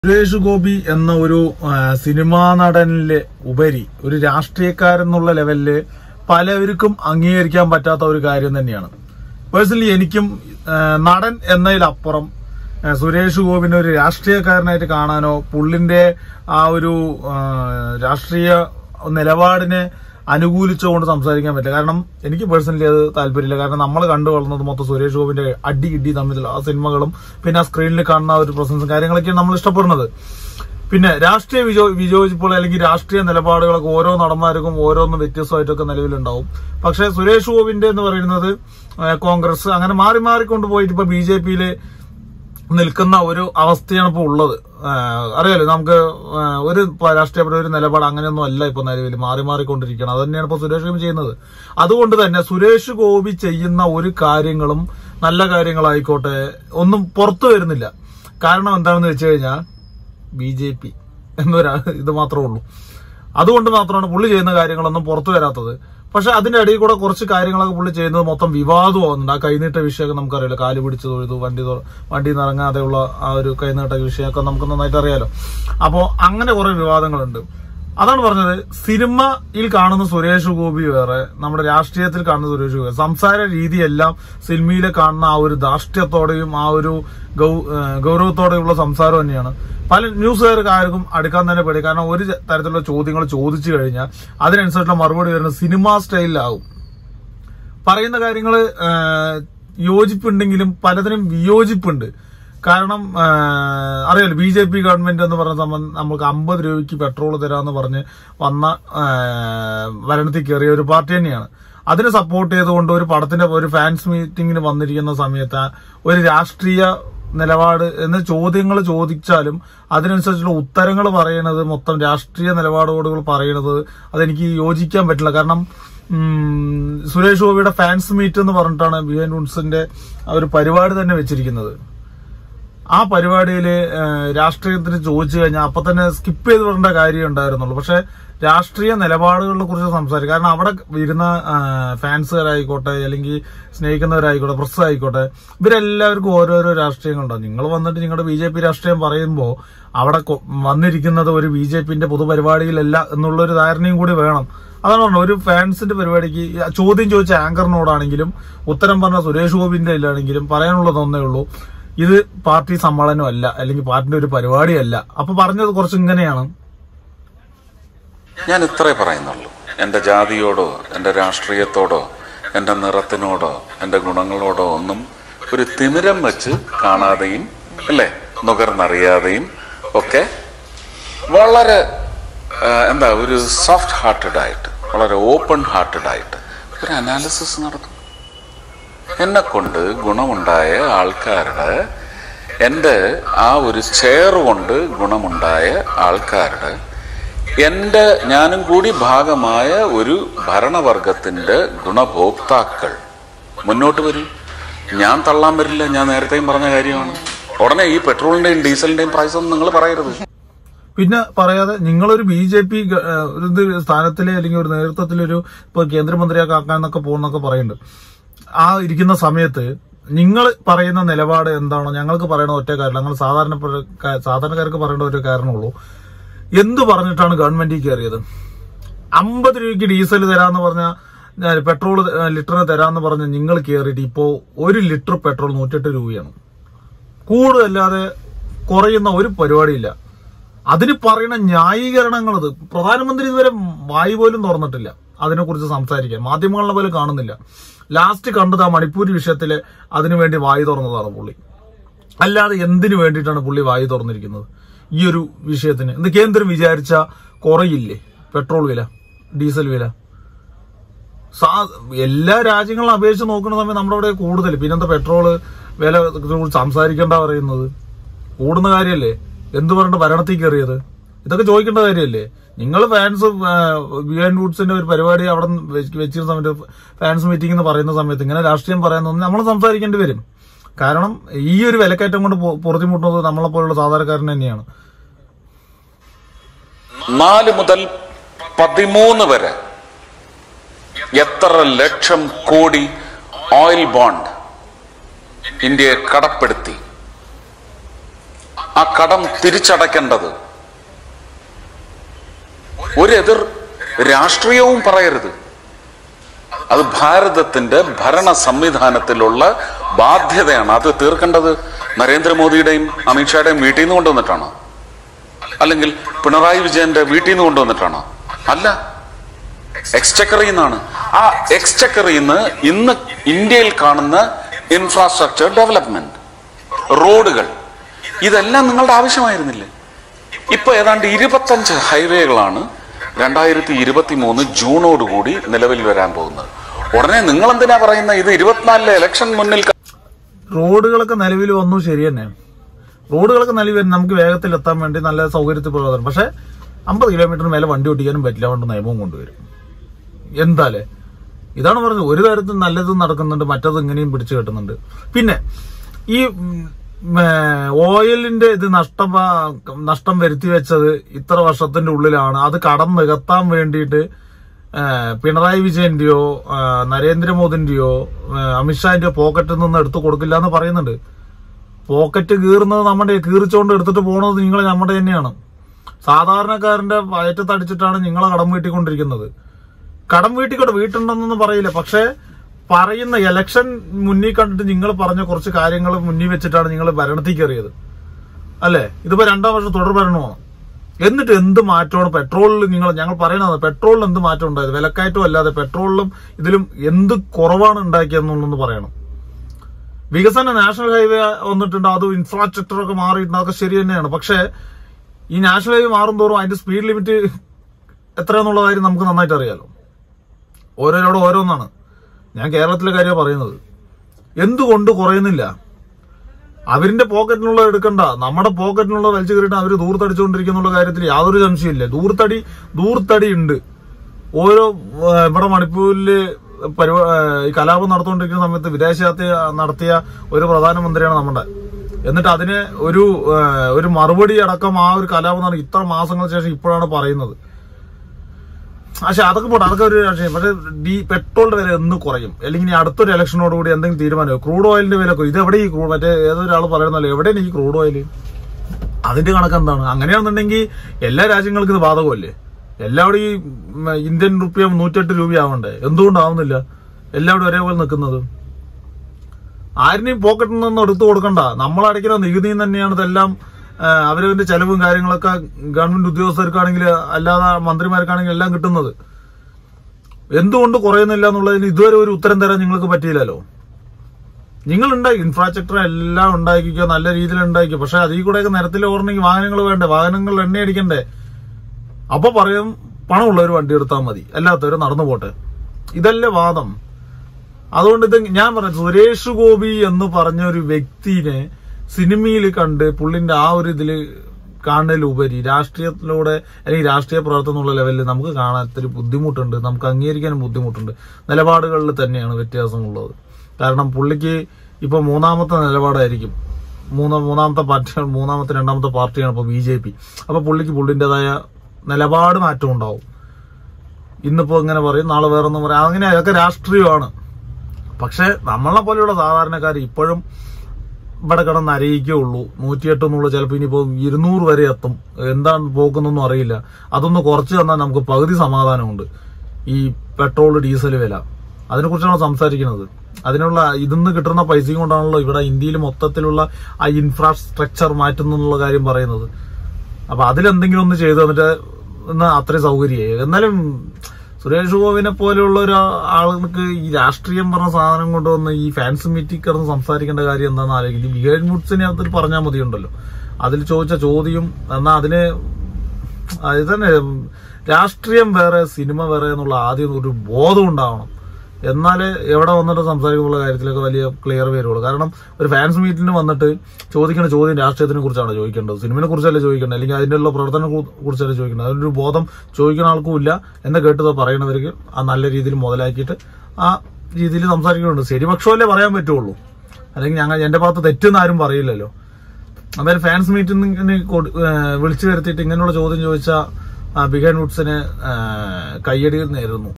സുരേഷ് ഗോപി എന്ന ഒരു ആ, സിനിമാ നടനിലെ ഉപരി ഒരു രാഷ്ട്രീയക്കാരെന്നുള്ള ലെവലില് പലവർക്കും അംഗീകരിക്കാൻ പറ്റാത്ത ഒരു കാര്യം തന്നെയാണ് പേഴ്സണലി എനിക്കും ആ, നടൻ എന്നതിലപ്പുറം ആ, സുരേഷ് ഗോപിനെ ഒരു രാഷ്ട്രീയക്കാരനായിട്ട് കാണാനോ പുള്ളിന്റെ ആ ഒരു ആ, രാഷ്ട്രീയ നിലപാടിനെ അനുകൂലിച്ചുകൊണ്ട് സംസാരിക്കാൻ പറ്റില്ല കാരണം എനിക്ക് പേഴ്സണലി അത് താല്പര്യമില്ല കാരണം നമ്മൾ കണ്ടു വളർന്നത് മൊത്തം സുരേഷ് ഗോപിന്റെ അടി ഇടി തമ്മിലുള്ള ആ സിനിമകളും പിന്നെ ആ സ്ക്രീനിൽ കാണുന്ന ആ ഒരു പ്രസൻസും കാര്യങ്ങളൊക്കെയാണ് നമ്മൾ ഇഷ്ടപ്പെടുന്നത് പിന്നെ രാഷ്ട്രീയ വിജോ വിയോജിപ്പുകൾ അല്ലെങ്കിൽ രാഷ്ട്രീയ നിലപാടുകളൊക്കെ ഓരോ നടന്മാർക്കും ഓരോന്നും വ്യത്യസ്തമായിട്ടൊക്കെ നിലവിലുണ്ടാവും പക്ഷേ സുരേഷ് ഗോപിന്റെ എന്ന് പറയുന്നത് ആ, കോൺഗ്രസ് അങ്ങനെ മാറി മാറി കൊണ്ടുപോയിട്ട് ഇപ്പൊ ബി ജെ പിയില് നിൽക്കുന്ന ഒരു അവസ്ഥയാണ് ഇപ്പോൾ ഉള്ളത് ആഹ് അറിയാലോ നമുക്ക് ആഹ് ഒരു പ- രാഷ്ട്രീയപര ഒരു നിലപാട് അങ്ങനെയൊന്നും അല്ല ഇപ്പൊ നിലവിൽ മാറി മാറിക്കൊണ്ടിരിക്കണം അത് തന്നെയാണ് ഇപ്പൊ സുരേഷ് ഗോപി ചെയ്യുന്നത് അതുകൊണ്ട് തന്നെ സുരേഷ് ഗോപി ചെയ്യുന്ന ഒരു കാര്യങ്ങളും നല്ല കാര്യങ്ങളായിക്കോട്ടെ ഒന്നും പുറത്തു വരുന്നില്ല കാരണം എന്താണെന്ന് വെച്ച് കഴിഞ്ഞാൽ ബി ജെ പി എന്നൊരു ഇത് മാത്രമേ ഉള്ളൂ അതുകൊണ്ട് മാത്രമാണ് പുള്ളി ചെയ്യുന്ന കാര്യങ്ങളൊന്നും പുറത്തു വരാത്തത് പക്ഷെ അതിന്റെ ഇടയിൽ കൂടെ കുറച്ച് കാര്യങ്ങളൊക്കെ പുള്ളി ചെയ്യുന്നത് മൊത്തം വിവാദമാവുന്നുണ്ട് ആ കൈനീട്ട വിഷയമൊക്കെ നമുക്കറിയാലോ കാല് പിടിച്ച് തൊഴുതു വണ്ടി തൊ- വണ്ടിയിൽ നിന്ന് ഇറങ്ങാതെയുള്ള ആ ഒരു കൈനീട്ട വിഷയമൊക്കെ നമുക്ക് നന്നായിട്ട് അറിയാലോ അപ്പോ അങ്ങനെ കുറെ വിവാദങ്ങളുണ്ട് അതാണ് പറഞ്ഞത് സിനിമയിൽ കാണുന്ന സുരേഷ് ഗോപി വേറെ നമ്മുടെ രാഷ്ട്രീയത്തിൽ കാണുന്ന സുരേഷ് ഗോപി സംസാര രീതിയെല്ലാം സിനിമയിലെ കാണുന്ന ആ ഒരു ധാർഷ്ട്യത്തോടെയും ആ ഒരു ഗൗ- ഏഹ് ഗൗരവത്തോടെയുള്ള സംസാരം തന്നെയാണ് പല ന്യൂസുകാർക്ക് ആർക്കും അടുക്കാൻ തന്നെ പേടി കാരണം ഒരു തരത്തിലുള്ള ചോദ്യങ്ങൾ ചോദിച്ചു കഴിഞ്ഞാൽ അതിനനുസരിച്ചുള്ള മറുപടി വരുന്നത് സിനിമാ സ്റ്റൈലിലാവും പറയുന്ന കാര്യങ്ങൾ യോജിപ്പുണ്ടെങ്കിലും പലതിനും വിയോജിപ്പുണ്ട് കാരണം ആ, അറിയാലോ ബി ജെ പി ഗവൺമെന്റ് എന്ന് പറഞ്ഞ സംബന്ധം നമുക്ക് അമ്പത് രൂപയ്ക്ക് പെട്രോൾ തരാന്ന് പറഞ്ഞ് വന്ന ആ, ഭരണത്തിൽ കയറിയ ഒരു പാർട്ടി തന്നെയാണ് അതിനെ സപ്പോർട്ട് ചെയ്തുകൊണ്ട് ഒരു പടത്തിന്റെ ഒരു ഫാൻസ് മീറ്റിംഗിന് വന്നിരിക്കുന്ന സമയത്ത് ഒരു രാഷ്ട്രീയ നിലപാട് എന്ന ചോദ്യങ്ങൾ ചോദിച്ചാലും അതിനനുസരിച്ചുള്ള ഉത്തരങ്ങൾ പറയണത് മൊത്തം രാഷ്ട്രീയ നിലപാടുകൾ പറയണത് അതെനിക്ക് യോജിക്കാൻ പറ്റില്ല കാരണം ഉം, സുരേഷ് ഗോപിയുടെ ഫാൻസ് മീറ്റ് എന്ന് പറഞ്ഞിട്ടാണ് ബി എൻ വുഡ്സിന്റെ ആ ഒരു പരിപാടി തന്നെ വെച്ചിരിക്കുന്നത് ആ പരിപാടിയിൽ രാഷ്ട്രീയത്തിന് ചോദിച്ചു കഴിഞ്ഞാൽ അപ്പൊ തന്നെ സ്കിപ്പ് ചെയ്ത് വരേണ്ട കാര്യം ഉണ്ടായിരുന്നുള്ളൂ പക്ഷെ രാഷ്ട്രീയ നിലപാടുകളെ കുറിച്ച് സംസാരിക്കും കാരണം അവിടെ ഇരുന്ന ആ, ഫാൻസുകാരായിക്കോട്ടെ അല്ലെങ്കിൽ സ്നേഹിക്കുന്നവരായിക്കോട്ടെ പ്രസ് ആയിക്കോട്ടെ ഇവരെല്ലാവർക്കും ഓരോരോ രാഷ്ട്രീയങ്ങളുണ്ടാവും നിങ്ങൾ വന്നിട്ട് നിങ്ങളുടെ ബി ജെ പി രാഷ്ട്രീയം പറയുമ്പോൾ അവിടെ കൊ- വന്നിരിക്കുന്നത് ഒരു ബി ജെ പിന്റെ പൊതുപരിപാടിയിലല്ല എന്നുള്ളൊരു ധാരണയും കൂടി വേണം അതാണ് പറഞ്ഞത് ഒരു ഫാൻസിന്റെ പരിപാടിക്ക് ഈ ചോദ്യം ചോദിച്ച ആങ്കറിനോടാണെങ്കിലും ഉത്തരം പറഞ്ഞ സുരേഷ് ഗോപിന്റെ ഇല്ലാണെങ്കിലും പറയാനുള്ളത് ഒന്നേ ഉള്ളൂ ഇത് പാർട്ടി സമ്മേളനമല്ല അല്ലെങ്കിൽ പാർട്ടിന്റെ ഒരു പരിപാടിയല്ല അപ്പൊ പറഞ്ഞത് കുറച്ച് ഇങ്ങനെയാണ് ഞാൻ ഇത്രേ പറയുന്നുള്ളൂ എൻ്റെ ജാതിയോടോ എൻ്റെ രാഷ്ട്രീയത്തോടോ എൻ്റെ നിറത്തിനോടോ എൻ്റെ ഗുണങ്ങളോടോ ഒന്നും ഒരു തിമിരം വെച്ച് കാണാതെയും അല്ലേ നുകർന്നറിയാതെയും ഒക്കെ വളരെ ആ, എന്താ ഒരു സോഫ്റ്റ് ഹാർട്ടഡ് ആയിട്ട് വളരെ ഓപ്പൺ ഹാർട്ടഡ് ആയിട്ട് ഒരു അനാലിസിസ് നടത്തും എന്നെ കൊണ്ട് ഗുണമുണ്ടായ ആൾക്കാരുടെ എൻ്റെ ആ ഒരു ചെയർ കൊണ്ട് ഗുണമുണ്ടായ ആൾക്കാരുടെ എൻ്റെ ഞാനും കൂടി ഭാഗമായ ഒരു ഭരണവർഗത്തിൻ്റെ ഗുണഭോക്താക്കൾ മുന്നോട്ട് വരും ഞാൻ തള്ളാൻ വരില്ല ഞാൻ നേരത്തെയും പറഞ്ഞ കാര്യമാണ് ഉടനെ ഈ പെട്രോളിന്റെയും ഡീസലിന്റെയും പ്രൈസ് ഒന്നും നിങ്ങൾ പറയരുത് പിന്നെ പറയാതെ നിങ്ങളൊരു ബി ജെ പി ഇത് സ്ഥാനത്തിലെ അല്ലെങ്കിൽ ഒരു നേതൃത്വത്തിലൊരു ഇപ്പൊ കേന്ദ്രമന്ത്രിയൊക്കെ ആക്കാന്നൊക്കെ പോകുന്നൊക്കെ പറയുന്നുണ്ട് ആ ഇരിക്കുന്ന സമയത്ത് നിങ്ങൾ പറയുന്ന നിലപാട് എന്താണോ ഞങ്ങൾക്ക് പറയുന്ന ഒറ്റ കാര്യം ഞങ്ങൾ സാധാരണ സാധാരണക്കാർക്ക് പറയേണ്ട ഒരു കാരണമുള്ളൂ എന്ത് പറഞ്ഞിട്ടാണ് ഗവൺമെന്റിൽ കയറിയത് അമ്പത് രൂപയ്ക്ക് ഡീസൽ തരാന്ന് പറഞ്ഞ പെട്രോൾ ലിറ്ററിന് തരാന്ന് പറഞ്ഞ് നിങ്ങൾ കയറിയിട്ട് ഇപ്പോ ഒരു ലിറ്റർ പെട്രോൾ നൂറ്റെട്ട് രൂപയാണ് കൂടുതലല്ലാതെ കുറയുന്ന ഒരു പരിപാടിയില്ല അതിന് പറയുന്ന ന്യായീകരണങ്ങൾ ഇത് പ്രധാനമന്ത്രി ഇതുവരെ വായി പോലും തുറന്നിട്ടില്ല അതിനെക്കുറിച്ച് സംസാരിക്കാൻ മാധ്യമങ്ങളെ പോലും കാണുന്നില്ല ലാസ്റ്റ് കണ്ടത് ആ മണിപ്പൂർ വിഷയത്തില് അതിനുവേണ്ടി വായി തുറന്നതാണ് പുള്ളി അല്ലാതെ എന്തിനു വേണ്ടിയിട്ടാണ് പുള്ളി വായി തുറന്നിരിക്കുന്നത് ഈ ഒരു വിഷയത്തിന് ഇന്ന് കേന്ദ്രം വിചാരിച്ച കുറയില്ലേ പെട്രോൾ വില ഡീസൽ വില സാ- എല്ലാ രാജ്യങ്ങളും അപേക്ഷിച്ച് നോക്കുന്ന സമയം നമ്മുടെ അവിടെ കൂടുതൽ പിന്നെന്താ പെട്രോള് വില കുറിച്ച് സംസാരിക്കേണ്ട പറയുന്നത് കൂടുന്ന കാര്യമല്ലേ എന്ത് പറഞ്ഞിട്ട് ഭരണത്തിൽ കയറിയത് ഇതൊക്കെ ചോദിക്കേണ്ട കാര്യമല്ലേ നിങ്ങൾ ഫാൻസ് വി ആൻഡ് വൂഡ്സിന്റെ ഒരു പരിപാടി അവിടെ വെച്ചിരുന്ന സമയത്ത് ഫാൻസ് മീറ്റിംഗ് എന്ന് പറയുന്ന സമയത്ത് ഇങ്ങനെ രാഷ്ട്രീയം പറയുന്ന നമ്മൾ സംസാരിക്കേണ്ടി വരും കാരണം ഈ ഒരു വിലക്കയറ്റം കൊണ്ട് പൊ- പൊറുതിമുട്ടുന്നത് നമ്മളെ പോലുള്ള സാധാരണക്കാരൻ തന്നെയാണ് നാല് മുതൽ പതിമൂന്ന് വരെ എത്ര ലക്ഷം കോടി ഓയിൽ ബോണ്ട് ഇന്ത്യയെ കടപ്പെടുത്തി ആ കടം തിരിച്ചടയ്ക്കേണ്ടത് ഒരു എതിർ രാഷ്ട്രീയവും പറയരുത് അത് ഭാരതത്തിന്റെ ഭരണ സംവിധാനത്തിലുള്ള ബാധ്യതയാണ് അത് തീർക്കേണ്ടത് നരേന്ദ്രമോദിയുടെയും അമിത്ഷായുടെയും വീട്ടിൽ നിന്ന് കൊണ്ടുവന്നിട്ടാണോ അല്ലെങ്കിൽ പിണറായി വിജയന്റെ വീട്ടിൽ നിന്ന് കൊണ്ടുവന്നിട്ടാണോ അല്ല എക്സ്ചക്കറിൽ നിന്നാണ് ആ എക്സ്ചക്കറിൽ നിന്ന് ഇന്ന് ഇന്ത്യയിൽ കാണുന്ന ഇൻഫ്രാസ്ട്രക്ചർ ഡെവലപ്മെന്റ് റോഡുകൾ ഇതെല്ലാം നിങ്ങളുടെ ആവശ്യമായിരുന്നില്ലേ ഇപ്പൊ ഏതാണ്ട് ഇരുപത്തഞ്ച് ഹൈവേകളാണ് രണ്ടായിരത്തി ഇരുപത്തി മൂന്ന് ജൂണോടുകൂടി നിലവിൽ വരാൻ പോകുന്നത് ഉടനെ നിങ്ങൾ എന്തിനാ പറയുന്നത് ഇത് ഇരുപത്തിനാലിലെ ഇലക്ഷൻ മുന്നിൽ ക- റോഡുകളൊക്കെ നിലവിൽ വന്നു ശരി തന്നെ റോഡുകളൊക്കെ നിലവിൽ വരും. നമുക്ക് വേഗത്തിൽ എത്താൻ വേണ്ടി നല്ല സൗകര്യത്തിൽ പ്രവർത്തനം പക്ഷെ അമ്പത് കിലോമീറ്ററിന് മേലെ വണ്ടി ഓടിക്കാനും പറ്റില്ല കൊണ്ട് നിയമവും കൊണ്ടുവരും എന്താലേ ഇതാണ് പറഞ്ഞത് ഒരു തരത്തിൽ നല്ലതും നടക്കുന്നുണ്ട് മറ്റത് ഇങ്ങനെയും പിടിച്ചു കെട്ടുന്നുണ്ട് പിന്നെ ഈ ഉം, ഏ, ഓയിലിന്റെ ഇത് നഷ്ടം ആ- നഷ്ടം വരുത്തി വെച്ചത് ഇത്ര വർഷത്തിന്റെ ഉള്ളിലാണ് അത് കടം നികത്താൻ വേണ്ടിയിട്ട് ഏ, പിണറായി വിജയന്റെയോ ആ, നരേന്ദ്രമോദിന്റെയോ ഏ, അമിത്ഷാന്റെയോ പോക്കറ്റിൽ നിന്ന് എടുത്തു കൊടുക്കില്ല എന്ന് പറയുന്നുണ്ട് പോക്കറ്റ് കീറുന്നത് നമ്മുടെ കീറിച്ചോണ്ട് എടുത്തിട്ട് പോണത് നിങ്ങൾ നമ്മുടെ തന്നെയാണ് സാധാരണക്കാരന്റെ വയറ്റത്തടിച്ചിട്ടാണ് നിങ്ങളെ കടം വീട്ടിക്കൊണ്ടിരിക്കുന്നത് കടം വീട്ടിക്കൊണ്ട് വീട്ടുണ്ടെന്നൊന്നും പറയില്ല പക്ഷേ പറയുന്ന ഇലക്ഷൻ മുന്നിൽ കണ്ടിട്ട് നിങ്ങൾ പറഞ്ഞ കുറച്ച് കാര്യങ്ങൾ മുന്നിൽ വെച്ചിട്ടാണ് നിങ്ങൾ ഭരണത്തിൽ കയറിയത് അല്ലേ ഇതിപ്പോ രണ്ടാം വർഷം തുടർ ഭരണമാണ് എന്നിട്ട് എന്ത് മാറ്റമാണ് പെട്രോളിൽ നിങ്ങൾ ഞങ്ങൾ പറയുന്നത് പെട്രോളിൽ എന്ത് മാറ്റം ഉണ്ടായത് വിലക്കയറ്റം അല്ലാതെ പെട്രോളിലും ഇതിലും എന്ത് കുറവാണ് ഉണ്ടാക്കിയെന്നുള്ളതെന്ന് പറയണം വികസന നാഷണൽ ഹൈവേ വന്നിട്ടുണ്ട് അത് ഇൻഫ്രാസ്ട്രക്ചർ ഒക്കെ മാറിയിട്ടുണ്ട് അതൊക്കെ ശരി തന്നെയാണ് പക്ഷേ ഈ നാഷണൽ ഹൈവേ മാറും തോറും അതിന്റെ സ്പീഡ് ലിമിറ്റ് എത്രയാന്നുള്ള കാര്യം നമുക്ക് നന്നായിട്ട് അറിയാലോ ഓരോരോട് ഓരോന്നാണ് ഞാൻ കേരളത്തിലെ കാര്യം പറയുന്നത് എന്തുകൊണ്ട് കുറയുന്നില്ല അവരിന്റെ പോക്കറ്റിനുള്ള എടുക്കണ്ട നമ്മുടെ പോക്കറ്റിനുള്ള വലിച്ചു കയറിയിട്ട് അവർ ദൂർത്തടിച്ചുകൊണ്ടിരിക്കുന്നുള്ള കാര്യത്തിൽ യാതൊരു സംശയമില്ല ദൂർത്തടി ദൂർത്തടി ഉണ്ട് ഓരോ ആ, ഇവിടെ മണിപ്പൂരില് പരിപാ ആ, ഈ കലാപം നടത്തുകൊണ്ടിരിക്കുന്ന സമയത്ത് വിദേശയാത്ര നടത്തിയ ഒരു പ്രധാനമന്ത്രിയാണ് നമ്മുടെ എന്നിട്ട് അതിന് ഒരു ആ, ഒരു മറുപടി അടക്കം ആ ഒരു കലാപം നട ഇത്ര മാസങ്ങൾക്ക് ശേഷം ഇപ്പോഴാണ് പറയുന്നത് പക്ഷെ അതൊക്കെ പോട്ടെ അതൊക്കെ ഒരു രാഷ്ട്രീയം പക്ഷെ ഡി പെട്രോളിന്റെ വില എന്ന് കുറയും അല്ലെങ്കിൽ ഇനി അടുത്തൊരു ഇലക്ഷനോട് കൂടി എന്തെങ്കിലും തീരുമാനം ക്രൂഡ് ഓയിലിന്റെ വില കുറയും. ഇത് എവിടെ ഈ ക്രൂഡ് മറ്റേ ഏതൊരാൾ പറയുന്നല്ലോ എവിടെയാണ് ഈ ക്രൂഡ് ഓയിൽ അതിന്റെ കണക്ക് എന്താണ് അങ്ങനെയാണെന്നുണ്ടെങ്കിൽ എല്ലാ രാജ്യങ്ങൾക്കും ഇത് ബാധകമല്ലേ എല്ലാവരും ഈ ഉം, ഇന്ത്യൻ റുപ്യ നൂറ്റെട്ട് രൂപയാവണ്ടേ എന്തുകൊണ്ടാവുന്നില്ല എല്ലാവരും ഒരേപോലെ നിൽക്കുന്നത് ആരിനെയും പോക്കറ്റിൽ നിന്ന് എടുത്തു കൊടുക്കണ്ട നമ്മൾ അടയ്ക്കുന്ന നികുതിയും തന്നെയാണ് ഇതെല്ലാം ആ, അവരവന്റെ ചെലവും കാര്യങ്ങളൊക്കെ ഗവൺമെന്റ് ഉദ്യോഗസ്ഥർക്കാണെങ്കിൽ അല്ലാതെ മന്ത്രിമാർക്കാണെങ്കിൽ എല്ലാം കിട്ടുന്നത് എന്തുകൊണ്ട് കുറയുന്നില്ല എന്നുള്ളതിന് ഇതുവരെ ഒരു ഉത്തരം തരാൻ നിങ്ങൾക്ക് പറ്റിയില്ലല്ലോ നിങ്ങൾ ഉണ്ടാക്കി ഇൻഫ്രാസ്ട്രക്ചർ എല്ലാം ഉണ്ടാക്കിക്കോ നല്ല രീതിയിൽ ഉണ്ടാക്കിക്കോ പക്ഷെ അതിൽ കൂടെയൊക്കെ നിരത്തിൽ ഓർണമെങ്കിൽ വാഹനങ്ങൾ വേണ്ടേ വാഹനങ്ങൾ എണ്ണ അടിക്കണ്ടേ അപ്പൊ പറയും പണമുള്ളവർ വണ്ടി എടുത്താൽ മതി അല്ലാത്തവർ നടന്നു പോട്ടെ ഇതല്ലേ വാദം അതുകൊണ്ട് ഇത് ഞാൻ പറഞ്ഞു സുരേഷ് ഗോപി എന്ന് പറഞ്ഞ ഒരു വ്യക്തിനെ സിനിമയിൽ കണ്ട് പുള്ളിന്റെ ആ ഒരു ഇതില് കാണുന്നതിലുപരി രാഷ്ട്രീയത്തിലൂടെ അല്ലെങ്കിൽ രാഷ്ട്രീയ പ്രവർത്തനം എന്നുള്ള ലെവലിൽ നമുക്ക് കാണാൻ ഇത്തിരി ബുദ്ധിമുട്ടുണ്ട് നമുക്ക് അംഗീകരിക്കാനും ബുദ്ധിമുട്ടുണ്ട് നിലപാടുകളിൽ തന്നെയാണ് വ്യത്യാസമുള്ളത് കാരണം പുള്ളിക്ക് ഇപ്പൊ മൂന്നാമത്തെ നിലപാടായിരിക്കും മൂന്ന മൂന്നാമത്തെ പാർട്ടി മൂന്നാമത്തെ രണ്ടാമത്തെ പാർട്ടിയാണ് ഇപ്പൊ ബി ജെ പി അപ്പൊ പുള്ളിക്ക് പുള്ളിന്റേതായ നിലപാട് മാറ്റം ഉണ്ടാവും ഇന്നിപ്പോ ഇങ്ങനെ പറയും നാളെ വേറൊന്നും പറയാം അങ്ങനെ അതൊക്കെ രാഷ്ട്രീയമാണ് പക്ഷെ നമ്മളെ പോലെയുള്ള സാധാരണക്കാർ ഇപ്പോഴും ഇവിടെ കിടന്ന് അരയിക്കുള്ളൂ നൂറ്റിയെട്ട് എന്നുള്ള ചിലപ്പോൾ ഇനിയിപ്പോൾ ഇരുന്നൂറ് വരെ എത്തും എന്താണ് പോക്കുന്നൊന്നും അറിയില്ല അതൊന്ന് കുറച്ച് തന്നാൽ നമുക്ക് പകുതി സമാധാനമുണ്ട് ഈ പെട്രോൾ ഡീസൽ വില അതിനെക്കുറിച്ചാണ് സംസാരിക്കുന്നത് അതിനുള്ള ഇതിന്ന് കിട്ടുന്ന പൈസയും കൊണ്ടാണല്ലോ ഇവിടെ ഇന്ത്യയിൽ മൊത്തത്തിലുള്ള ആ ഇൻഫ്രാസ്ട്രക്ചർ മാറ്റുന്നുള്ള കാര്യം പറയുന്നത് അപ്പൊ അതിലെന്തെങ്കിലും ഒന്ന് ചെയ്തു തന്നിട്ട് എന്നാ അത്രയും സൗകര്യമായി എന്നാലും സുരേഷ് ഗോപിനെ പോലെയുള്ള ഒരു ആൾക്ക് ഈ രാഷ്ട്രീയം പറഞ്ഞ സാധനം കൊണ്ടുവന്ന് ഈ ഫാൻസ് മീറ്റിൽ കിടന്ന് സംസാരിക്കേണ്ട കാര്യം എന്താണെന്ന് ആലോചിക്കും വികേൻ മുഡ്സിനെ അതിൽ പറഞ്ഞാൽ മതിയുണ്ടല്ലോ അതിൽ ചോദിച്ച ചോദ്യം എന്നാ അതിന് അത് തന്നെ രാഷ്ട്രീയം വേറെ സിനിമ വേറെ എന്നുള്ള ആദ്യം ഒരു ബോധം ഉണ്ടാവണം എന്നാലേ എവിടെ വന്നിട്ട് സംസാരിക്കുള്ള കാര്യത്തിലൊക്കെ വലിയ ക്ലിയർ വരുള്ളൂ കാരണം ഒരു ഫാൻസ് മീറ്റിന് വന്നിട്ട് ചോദിക്കുന്ന ചോദ്യം രാഷ്ട്രീയത്തിനെ കുറിച്ചാണ് ചോദിക്കേണ്ടത് സിനിമയെ കുറിച്ചല്ല ചോദിക്കേണ്ടത് അല്ലെങ്കിൽ അതിനുള്ള പ്രവർത്തനം കുറിച്ചല്ല ചോദിക്കേണ്ടത് അതിനൊരു ബോധം ചോദിക്കുന്ന ആൾക്കും ഇല്ല എന്ന് കേട്ടത് പറയണവർക്ക് ആ നല്ല രീതിയിൽ മുതലാക്കിയിട്ട് ആ രീതിയിൽ സംസാരിക്കുന്നുണ്ട് ശരിപക്ഷമല്ലേ പറയാൻ പറ്റുള്ളൂ അല്ലെങ്കിൽ ഞങ്ങൾ എന്റെ ഭാഗത്ത് തെറ്റെന്ന് ആരും പറയില്ലല്ലോ അതായത് ഫാൻസ് മീറ്റിന് വിളിച്ചു വരുത്തിയിട്ട് ഇങ്ങനെയുള്ള ചോദ്യം ചോദിച്ച ബിഗൻ വുഡ്സിന് കയ്യടി നേരുന്നു